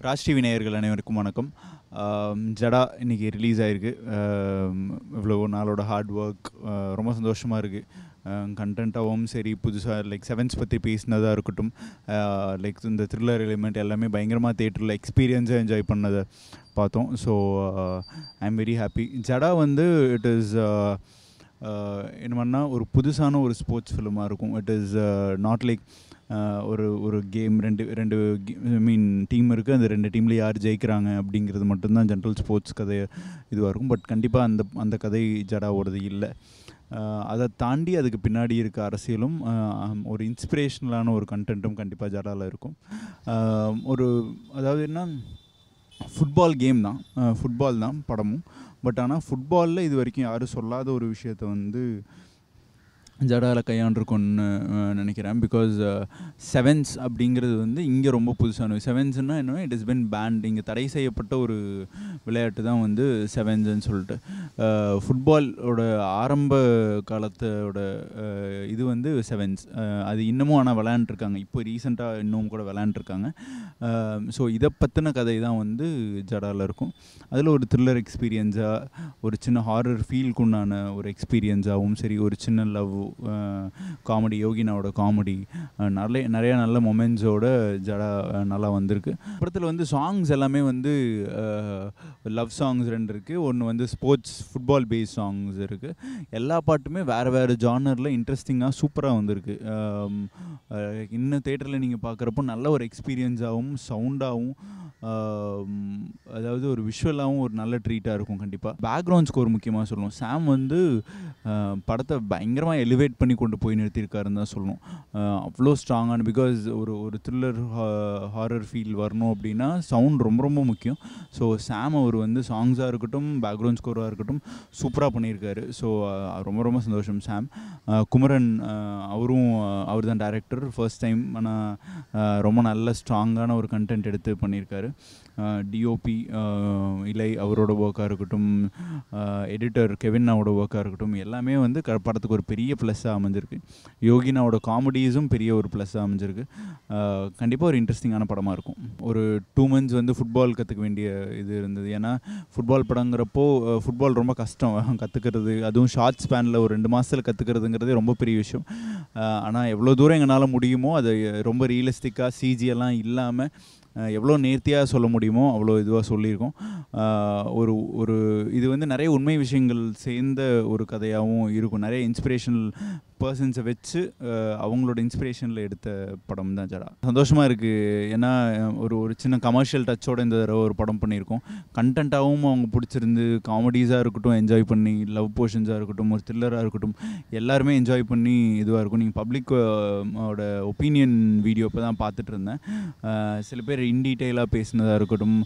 Raj TV நேயர்கள் அனைவருக்கும் வணக்கம் ஆம், ஜடா இன்னைக்கு ரிலீஸ் ஆயிருக்கு ஆம், இவ்வளோ நாளோட ஹார்ட் ஒர்க் ரொம்ப சந்தோஷமாக இருக்குது கண்டென்ட்டாகவும் சரி புதுசாக லைக் செவன்ஸ் பற்றி பேசினதாக இருக்கட்டும் லைக் இந்த த்ரில்லர் எலிமெண்ட் எல்லாமே பயங்கரமாக தேட்டரில் எக்ஸ்பீரியன்ஸாக என்ஜாய் பண்ணதை பார்த்தோம் so I am very happy ஜடா வந்து இட் இஸ் என்ன பண்ணால் ஒரு புதுசான ஒரு ஸ்போர்ட்ஸ் ஃபிலிமாக இருக்கும் இட் இஸ் நாட் லைக் ஒரு ஒரு கேம் ரெண்டு ரெண்டு ஐ மீன் டீம் இருக்குது அந்த ரெண்டு டீமில் யார் ஜெயிக்கிறாங்க அப்படிங்கிறது மட்டும்தான் ஜென்ரல் ஸ்போர்ட்ஸ் கதை இதுவாக இருக்கும் பட் கண்டிப்பாக அந்த அந்த கதை ஜடாவோடது இல்லை ஆஹ் அதை தாண்டி அதுக்கு பின்னாடி இருக்க அரசியலும் ஆஹ் ஒரு இன்ஸ்பிரேஷனலான ஒரு கண்டென்ட்டும் கண்டிப்பாக ஜடாவில் இருக்கும் ஆஹ் ஒரு அதாவது என்ன ஃபுட்பால் கேம் தான் ஃபுட்பால் தான் படமும் பட் ஆனால் ஃபுட்பாலில் இது வரைக்கும் யாரும் சொல்லாத ஒரு விஷயத்த வந்து ஜடாவில் கையாண்டிருக்கோன்னு அஹ், நினைக்கிறேன் பிகாஸ் செவன்ஸ் அப்படிங்கிறது வந்து இங்கே ரொம்ப புதுசான செவன்ஸ்னால் என்ன இட் இஸ் பின் பேண்ட் இங்கே தடை செய்யப்பட்ட ஒரு விளையாட்டு தான் வந்து செவன்ஸ்ன்னு சொல்லிட்டு ஃபுட்பாலோட ஆரம்ப காலத்தோட அஹ், இது வந்து செவன்ஸ் அது இன்னமும் ஆனால் விளையாண்டுருக்காங்க இப்போ ரீசெண்டாக இன்னும் கூட விளையாண்டுருக்காங்க ஸோ இதை பற்றின கதை தான் வந்து ஜடாவில் இருக்கும் அதில் ஒரு த்ரில்லர் எக்ஸ்பீரியன்ஸாக ஒரு சின்ன ஹாரர் ஃபீல்க்குண்டான ஒரு எக்ஸ்பீரியன்ஸாகவும் சரி ஒரு சின்ன லவ் காமெடி யோகினாவோட காமெடி நிறைய நிறைய நல்ல மொமெண்ட்ஸோட ஜடா அஹ், நல்லா வந்திருக்கு படத்தில் வந்து சாங்ஸ் எல்லாமே வந்து லவ் சாங்ஸ் ரெண்டு இருக்குது ஒன்று வந்து ஸ்போர்ட்ஸ் ஃபுட்பால் பேஸ் சாங்ஸ் இருக்குது எல்லா பாட்டுமே வேறு வேறு ஜானரில் இன்ட்ரெஸ்டிங்காக சூப்பராக வந்திருக்கு ஆம், அஹ், இன்னும் தேட்டரில் நீங்கள் பார்க்குறப்போ நல்ல ஒரு எக்ஸ்பீரியன்ஸாகவும் சவுண்டாகவும் அதாவது ஒரு விஷுவலாகவும் ஒரு நல்ல ட்ரீட்டாக இருக்கும் கண்டிப்பாக பேக்ரவுண்ட் ஸ்கோர் முக்கியமாக சொல்லணும் சாம் வந்து அஹ், படத்தை பயங்கரமாக எலிவேட் பண்ணி கொண்டு போய் நிறுத்தியிருக்காருன்னு தான் சொல்லணும் அஹ், அவ்வளோ ஸ்ட்ராங்கான பிகாஸ் ஒரு ஒரு த்ரில்லர் ஹாரர் ஃபீல் வரணும் அப்படின்னா சவுண்ட் ரொம்ப ரொம்ப முக்கியம் ஸோ சாம் அவர் வந்து சாங்ஸாக இருக்கட்டும் பேக்ரவுண்ட் ஸ்கோராக இருக்கட்டும் சூப்பராக பண்ணியிருக்காரு ஸோ ரொம்ப ரொம்ப சந்தோஷம் சாம் அஹ், குமரன் அஹ், அவரும் அவர் தான் டேரக்டர் ஃபர்ஸ்ட் டைம் ஆனால் ரொம்ப நல்ல ஸ்ட்ராங்கான ஒரு கண்டென்ட் எடுத்து பண்ணியிருக்காரு டிஓபி இலை அவரோட ஒர்க்காக இருக்கட்டும் எடிட்டர் கெவின்னாவோட ஒர்க்காக இருக்கட்டும் எல்லாமே வந்து க படத்துக்கு ஒரு பெரிய ப்ளஸ்ஸாக அமைஞ்சிருக்கு யோகினாவோட காமெடிஸும் பெரிய ஒரு ப்ளஸ்ஸாக அமைஞ்சிருக்கு கண்டிப்பாக ஒரு இன்ட்ரெஸ்டிங்கான படமாக இருக்கும் ஒரு டூ மந்த்ஸ் வந்து ஃபுட்பால் கற்றுக்க வேண்டிய இது இருந்தது ஏன்னா ஃபுட்பால் படங்கிறப்போ ஃபுட்பால் ரொம்ப கஷ்டம் கற்றுக்கிறது அதுவும் ஷார்ட் ஸ்பேனில் ஒரு ரெண்டு மாதத்தில் கற்றுக்கிறதுங்கிறதே ரொம்ப பெரிய விஷயம் ஆனால் எவ்வளோ தூரம் எங்களால் முடியுமோ அதை ரொம்ப ரியலிஸ்டிக்காக சிஜி எல்லாம் இல்லாமல் அஹ் எவ்வளோ நேர்த்தியாக சொல்ல முடியுமோ அவ்வளோ இதுவாக சொல்லியிருக்கோம் அஹ் ஒரு ஒரு இது வந்து நிறைய உண்மை விஷயங்கள் சேர்ந்த ஒரு கதையாகவும் இருக்கும் நிறைய இன்ஸ்பிரேஷனல் பர்சன்ஸை வச்சு அஹ் அவங்களோட இன்ஸ்பிரேஷனில் எடுத்த படம் தான் ஜடா சந்தோஷமாக இருக்குது ஏன்னா அஹ் ஒரு ஒரு சின்ன கமர்ஷியல் டச்சோட இந்த தடவை ஒரு படம் பண்ணியிருக்கோம் கண்டென்ட்டாகவும் அவங்க பிடிச்சிருந்து காமெடிஸாக இருக்கட்டும் என்ஜாய் பண்ணி லவ் போர்ஷன்ஸாக இருக்கட்டும் ஒரு த்ரில்லராக இருக்கட்டும் எல்லாருமே என்ஜாய் பண்ணி இதுவாக இருக்கும் நீங்கள் பப்ளிக் ஓட ஒப்பீனியன் வீடியோ இப்போ தான் பார்த்துட்டு இருந்தேன் அஹ் சில பேர் இன் டீட்டெயிலாக பேசினதாக இருக்கட்டும்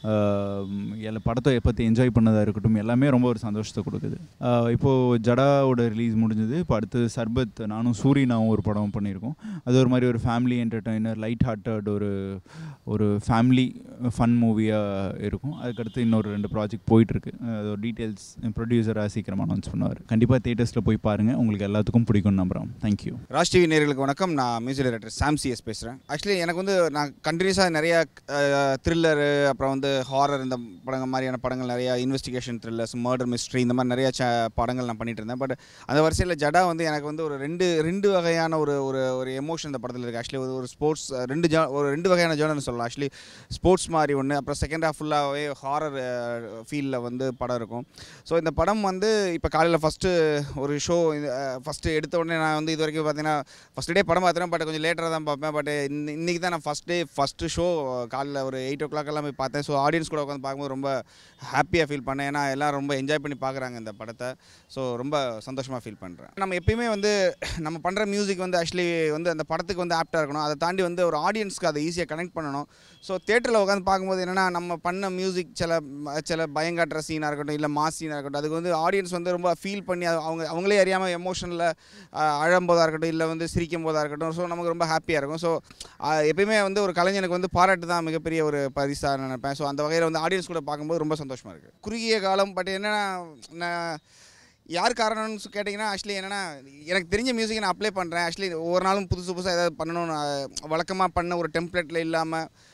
அஹ் எல்லா படத்தை பற்றி என்ஜாய் பண்ணதாக இருக்கட்டும் எல்லாமே ரொம்ப ஒரு சந்தோஷத்தை கொடுக்குது அஹ் இப்போது ஜடாவோட ரிலீஸ் முடிஞ்சது இப்போ அடுத்து சர்பத் நானும் சூரியனாவும் ஒரு படம் பண்ணியிருக்கோம் அது ஒரு மாதிரி ஒரு ஃபேமிலி என்டர்டெய்னர் லைட் ஹார்ட்டட் ஒரு ஒரு ஃபேமிலி ஃபன் மூவியாக இருக்கும் அதுக்கடுத்து இன்னொரு ரெண்டு ப்ராஜெக்ட் போயிட்டுருக்கு அதோட டீட்டெயில்ஸ் ப்ரொடியூசராக சீக்கிரமாக அனௌன்ஸ் பண்ணுவார் கண்டிப்பாக தேட்டர்ஸில் போய் பாருங்கள் உங்களுக்கு எல்லாத்துக்கும் பிடிக்கும்னு நம்புகிறோம் தேங்க்யூ ராஜ் டிவி நேர்களுக்கு வணக்கம் நான் மியூசிக் டைரக்டர் சாம் சிஎஸ் பேசுகிறேன் ஆக்சுவலி எனக்கு வந்து நான் கண்டினியூஸாக நிறைய த்ரில்லரு அப்புறம் வந்து ஹாரர் இந்த படங்கள் மாதிரியான படங்கள் நிறைய இன்வெஸ்டிகேஷன் த்ரில்லர்ஸ் மர்டர் மிஸ்ட்ரி இந்த மாதிரி நிறைய ச படங்கள் நான் பண்ணிட்டு இருந்தேன் பட் அந்த வரிசையில் ஜடா வந்து எனக்கு வந்து ஒரு ரெண்டு ரெண்டு வகையான ஒரு ஒரு ஒரு எமோஷன் இந்த படத்தில் இருக்குது ஆக்சுவலி ஒரு ஸ்போர்ட்ஸ் ரெண்டு ஜா ஒரு ரெண்டு வகையான ஜோனர்னு சொல்லலாம் ஆக்சுவலி ஸ்போர்ட்ஸ் மாதிரி ஒன்று அப்புறம் செகண்ட் ஹாஃப் ஃபுல்லாகவே ஹாரர் ஃபீலில் வந்து படம் இருக்கும் ஸோ இந்த படம் வந்து இப்போ காலையில் ஃபஸ்ட்டு ஒரு ஷோ ஃபஸ்ட்டு எடுத்த உடனே நான் வந்து இது வரைக்கும் பார்த்தீங்கன்னா ஃபஸ்ட் டே படம் பார்த்தேன் பட் கொஞ்சம் லேட்டராக தான் பார்ப்பேன் பட் இன்னைக்கு தான் நான் ஃபஸ்ட் டே ஃபஸ்ட்டு ஷோ காலைல ஒரு எயிட் ஓ கிளாக் எல்லாம் போய் பார்த்தேன் ஸோ ஆடியன்ஸ் கூட உட்காந்து பார்க்கும்போது ரொம்ப ஹாப்பியாக ஃபீல் பண்ணேன் ஏன்னா எல்லாம் ரொம்ப என்ஜாய் பண்ணி பார்க்குறாங்க இந்த படத்தை ஸோ ரொம்ப சந்தோஷமாக ஃபீல் பண்ணுறேன் நம்ம எப்பயுமே வந்து நம்ம பண்ணுற மியூசிக் வந்து ஆக்சுவலி வந்து அந்த படத்துக்கு வந்து ஆப்டாக இருக்கணும் அதை தாண்டி வந்து ஒரு ஆடியன்ஸ்க்கு அதை ஈஸியாக கனெக்ட் பண்ணணும் ஸோ தேட்டரில் உட்காந்து பார்க்கும்போது என்னென்னா நம்ம பண்ண மியூசிக் சில சில பயங்காட்டுற சீனாக இருக்கட்டும் இல்லை மாஸ் சீனாக இருக்கட்டும் அதுக்கு வந்து ஆடியன்ஸ் வந்து ரொம்ப ஃபீல் பண்ணி அது அவங்க அவங்களே அறியாமல் எமோஷனில் அழும்போதாக இருக்கட்டும் இல்லை வந்து சிரிக்கும் போதாக இருக்கட்டும் ஸோ நமக்கு ரொம்ப ஹாப்பியாக இருக்கும் ஸோ எப்பயுமே வந்து ஒரு கலைஞனுக்கு வந்து பாராட்டு தான் மிகப்பெரிய ஒரு பரிசாக நினைப்பேன் ஸோ அந்த வகையில் வந்து ஆடியன்ஸ் கூட பார்க்கும்போது ரொம்ப சந்தோஷமாக இருக்குது குறுகிய காலம் பட் என்னென்னா நான் யார் காரணம்னு கேட்டிங்கன்னா ஆக்சுவலி என்னென்னா எனக்கு தெரிஞ்ச மியூசிக்கை நான் அப்ளை பண்ணுறேன் ஆக்சுவலி ஒவ்வொரு நாளும் புதுசு புதுசாக ஏதாவது பண்ணணும்னு வழக்கமாக பண்ண ஒரு டெம்ப்ளேட்டில் இல்லாமல்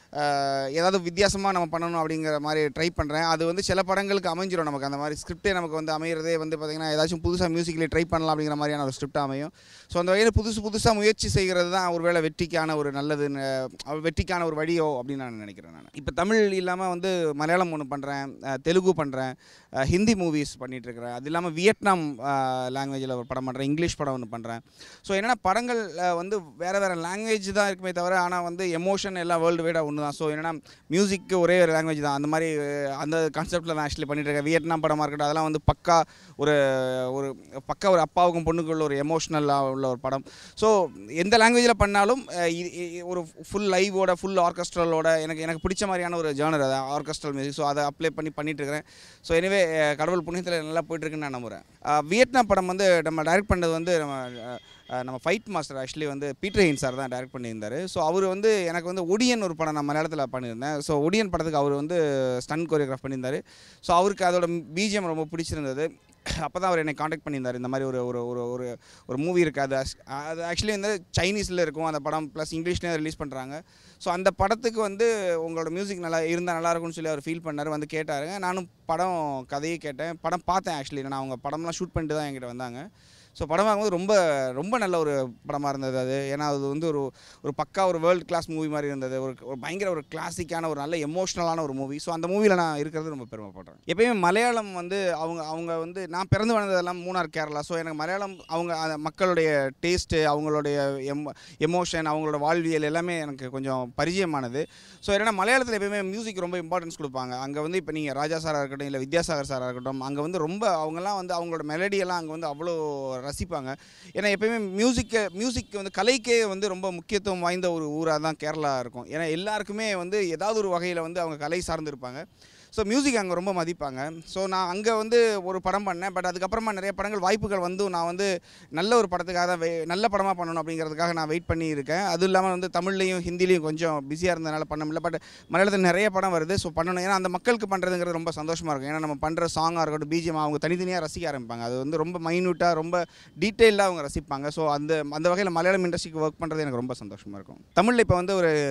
அஹ், ஏதாவது வித்தியாசமாக நம்ம பண்ணணும் அப்படிங்கிற மாதிரி ட்ரை பண்ணுறேன் அது வந்து சில படங்களுக்கு அமைஞ்சிரும் நமக்கு அந்த மாதிரி ஸ்கிரிப்டே நமக்கு வந்து அமையிறதே வந்து பார்த்திங்கன்னா ஏதாச்சும் புதுசாக மியூசிக்கில் ட்ரை பண்ணலாம் அப்படிங்கிற மாதிரியான ஒரு ஸ்கிரிப்ட் அமையும் ஸோ அந்த வகையில் புதுசு புதுசாக முயற்சி செய்கிறது தான் ஒருவேளை வெற்றிக்கான ஒரு நல்லதுன்னு அஹ், வெற்றிக்கான ஒரு வழியோ அப்படின்னு நான் நினைக்கிறேன் நான் இப்போ தமிழ் இல்லாமல் வந்து மலையாளம் ஒன்று பண்ணுறேன் தெலுங்கு பண்ணுறேன் ஹிந்தி மூவிஸ் பண்ணிகிட்ருக்கிறேன் அது இல்லாமல் வியட்நாம் லாங்குவேஜில் ஒரு படம் பண்ணுறேன் இங்கிலீஷ் படம் ஒன்று பண்ணுறேன் ஸோ என்னென்னா படங்கள் அஹ், வந்து வேறு வேறு லாங்குவேஜ் தான் இருக்குமே தவிர ஆனால் வந்து எமோஷன் எல்லாம் வேர்ல்டு வைடாக ஒன்று தான் ஸோ என்னென்னா மியூசிக்கு ஒரே ஒரு லாங்குவேஜ் தான் அந்த மாதிரி அஹ், அந்த கான்செப்ட்டில் நான் ஆக்சுவலி பண்ணிட்டு இருக்கேன் வியட்நாம் படமாக இருக்கட்டும் அதெல்லாம் வந்து பக்கா ஒரு ஒரு பக்கா ஒரு அப்பாவுக்கும் பொண்ணுக்குள்ள ஒரு எமோஷ்னலாக உள்ள ஒரு படம் ஸோ எந்த லாங்குவேஜில் பண்ணாலும் அஹ், இ- இ- ஒரு ஃபுல் லைவோட ஃபுல் ஆர்கெஸ்ட்ரலோட எனக்கு எனக்கு பிடிச்ச மாதிரியான ஒரு ஜேர்னர் அது ஆர்கெஸ்ட்ரல் மியூசிக் ஸோ அதை அப்ளை பண்ணி பண்ணிட்டு இருக்கிறேன் ஸோ எனவே கடவுள் புண்ணியத்தில் நல்லா போயிட்டுருக்குன்னு நான் நம்புகிறேன் அஹ், வியட்நாம் படம் வந்து நம்ம டைரக்ட் பண்ணது வந்து நம்ம அஹ், அஹ், நம்ம ஃபைட் மாஸ்டர் ஆக்சுவலி வந்து பீட்டர் ஹின் சார் தான் டைரக்ட் பண்ணியிருந்தார் ஸோ அவர் வந்து எனக்கு வந்து ஒடியன் ஒரு படம் நான் மலையாளத்தில் பண்ணியிருந்தேன் ஸோ ஒடியன் படத்துக்கு அவர் வந்து ஸ்டன் கோரியோகிராஃப் பண்ணியிருந்தார் ஸோ அவருக்கு அதோட பிஜிஎம் ரொம்ப பிடிச்சிருந்தது அப்போ தான் அவர் என்னை காண்டாக்ட் பண்ணியிருந்தார் இந்த மாதிரி ஒரு ஒரு ஒரு ஒரு ஒரு மூவி இருக்குது அது as- அது ஆக்சுவலி வந்து சைனீஸில் இருக்கும் அந்த படம் ப்ளஸ் இங்கிலீஷ்லேயும் ரிலீஸ் பண்ணுறாங்க ஸோ அந்த படத்துக்கு வந்து உங்களோட மியூசிக் நல்லா இருந்தால் நல்லா இருக்கும்னு சொல்லி அவர் ஃபீல் பண்ணார் வந்து கேட்டாருங்க நானும் படம் கதையை கேட்டேன் படம் பார்த்தேன் ஆக்சுவலி நான் அவங்க படம்லாம் ஷூட் பண்ணிட்டு தான் என்கிட்ட வந்தாங்க ஸோ படம் பார்க்கும்போது ரொம்ப ரொம்ப நல்ல ஒரு படமாக இருந்தது அது ஏன்னா அது வந்து ஒரு ஒரு பக்கா ஒரு வேர்ல்டு கிளாஸ் மூவி மாதிரி இருந்தது ஒரு ஒரு பயங்கர ஒரு கிளாசிக்கான ஒரு நல்ல எமோஷ்னலான ஒரு மூவி ஸோ அந்த மூவியில் நான் இருக்கிறது ரொம்ப பெருமைப்படுறேன் எப்பயுமே மலையாளம் வந்து அவங்க அவங்க வந்து நான் பிறந்து வளர்ந்ததெல்லாம் மூணார் கேரளா ஸோ எனக்கு மலையாளம் அவங்க அந்த மக்களுடைய டேஸ்ட்டு அவங்களுடைய எம் எமோஷன் அவங்களோட வாழ்வியல் எல்லாமே எனக்கு கொஞ்சம் பரிச்சயமானது ஸோ என்னன்னா மலையாளத்தில் எப்பயுமே மியூசிக் ரொம்ப இம்பார்ட்டன்ஸ் கொடுப்பாங்க அங்கே வந்து இப்போ நீங்கள் ராஜா சாராக இருக்கட்டும் இல்லை வித்யாசாகர் சாராக இருக்கட்டும் அங்கே வந்து ரொம்ப அவங்கெல்லாம் வந்து அவங்களோட மெலடியெல்லாம் அங்கே வந்து அவ்வளோ ரசிப்பாங்க ஏன்னா எப்பயுமே மியூசிக்கை மியூசிக் வந்து கலைக்கே வந்து ரொம்ப முக்கியத்துவம் வாய்ந்த ஒரு ஊராக தான் கேரளா இருக்கும் ஏன்னா எல்லாருக்குமே வந்து ஏதாவது ஒரு வகையில் வந்து அவங்க கலை சார்ந்து இருப்பாங்க ஸோ மியூசிக் அங்கே ரொம்ப மதிப்பாங்க ஸோ நான் அங்கே வந்து ஒரு படம் பண்ணேன் பட் அதுக்கப்புறமா நிறைய படங்கள் வாய்ப்புகள் வந்து நான் வந்து நல்ல ஒரு படத்துக்காக தான் வெ நல்ல படமாக பண்ணணும் அப்படிங்கிறதுக்காக நான் வெயிட் பண்ணி இருக்கேன் அதுவும் இல்லாமல் வந்து தமிழ்லையும் ஹிந்திலையும் கொஞ்சம் பிஸியாக இருந்ததுனால பண்ண முடியல பட் மலையாளத்தில் நிறைய படம் வருது ஸோ பண்ணணும் ஏன்னா அந்த மக்களுக்கு பண்ணுறதுங்கிறது ரொம்ப சந்தோஷமாக இருக்கும் ஏன்னா நம்ம பண்ணுற சாங்காக இருக்கட்டும் பிஜிஎம் அவங்க தனித்தனியாக ரசிக்க ஆரம்பிப்பாங்க அது வந்து ரொம்ப மைன்யூட்டாக ரொம்ப டீட்டெயிலாக அவங்க ரசிப்பாங்க ஸோ அந்த அந்த வகையில் மலையாளம் இண்டஸ்ட்ரிக்கு ஒர்க் பண்ணுறது எனக்கு ரொம்ப சந்தோஷமாக இருக்கும் தமிழில் இப்போ வந்து ஒரு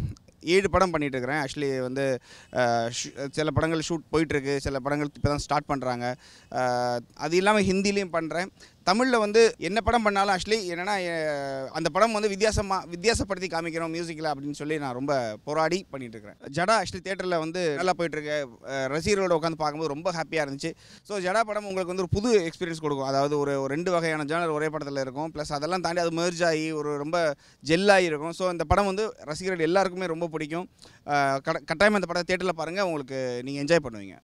ஏழு படம் பண்ணிட்டு இருக்கிறேன் ஆக்சுவலி வந்து அஹ், ஷூ- சில படங்கள் ஷூட் போயிட்டுருக்கு சில படங்கள் இப்போ தான் ஸ்டார்ட் பண்ணுறாங்க அது இல்லாமல் ஹிந்திலையும் பண்ணுறேன் தமிழில் வந்து என்ன படம் பண்ணாலும் ஆக்சுவலி என்னென்னா அந்த படம் வந்து வித்தியாசமாக வித்தியாசப்படுத்தி காமிக்கிறோம் மியூசிக்கில் அப்படின்னு சொல்லி நான் ரொம்ப போராடி பண்ணிட்டு இருக்கிறேன் ஜடா ஆக்சுவலி தேட்டரில் வந்து நல்லா போயிட்டுருக்கு அஹ், ரசிகர்களோட உட்காந்து பார்க்கும்போது ரொம்ப ஹாப்பியாக இருந்துச்சு ஸோ ஜடா படம் உங்களுக்கு வந்து ஒரு புது எக்ஸ்பீரியன்ஸ் கொடுக்கும் அதாவது ஒரு ஒரு ரெண்டு வகையான ஜானர் ஒரே படத்தில் இருக்கும் ப்ளஸ் அதெல்லாம் தாண்டி அது merge ஆகி ஒரு ரொம்ப ஜெல்லாகி இருக்கும் ஸோ இந்த படம் வந்து ரசிகர்கள் எல்லாருக்குமே ரொம்ப பிடிக்கும் அஹ், கட- கட்டாயம் இந்த படத்தை தேட்டரில் பாருங்கள் உங்களுக்கு நீங்கள் என்ஜாய் பண்ணுவீங்க